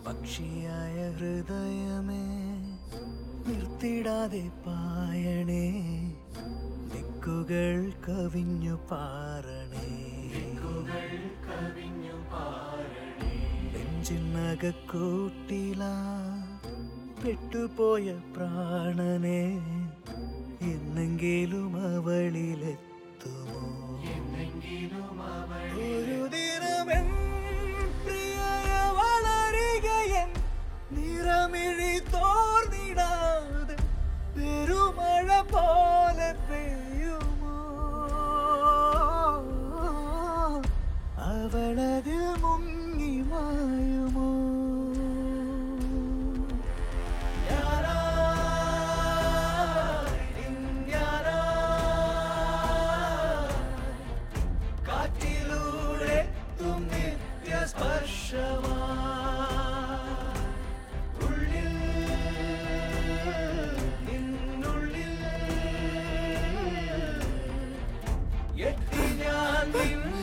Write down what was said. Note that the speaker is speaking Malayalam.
പക്ഷിയായ ഹൃദയമേ നിർത്തിടാതെ പായണേ ദിക്കുകൾ കവിഞ്ഞു പാറണേ നെഞ്ചിനകക്കൂട്ടില പെട്ടുപോയ പ്രാണനെ എന്നെങ്കിലും അവളിലെത്തുമോ ഒരു ദിനമെൻ പ്രിയയ വളരുകയൻ നിറമിഴി തോർന്നിടാതെ പെരുമഴ പോലെ പെയ്യുമോ അവളതിൽ മുങ്ങി മായുമോ ഞാനായി, ഞാനായി, കാറ്റിലൂടെ തും നിത്യ സ്പർശമാ ഉള്ളിൽ നിന്നുള്ളിൽ എത്തി ഞാൻ നിൻ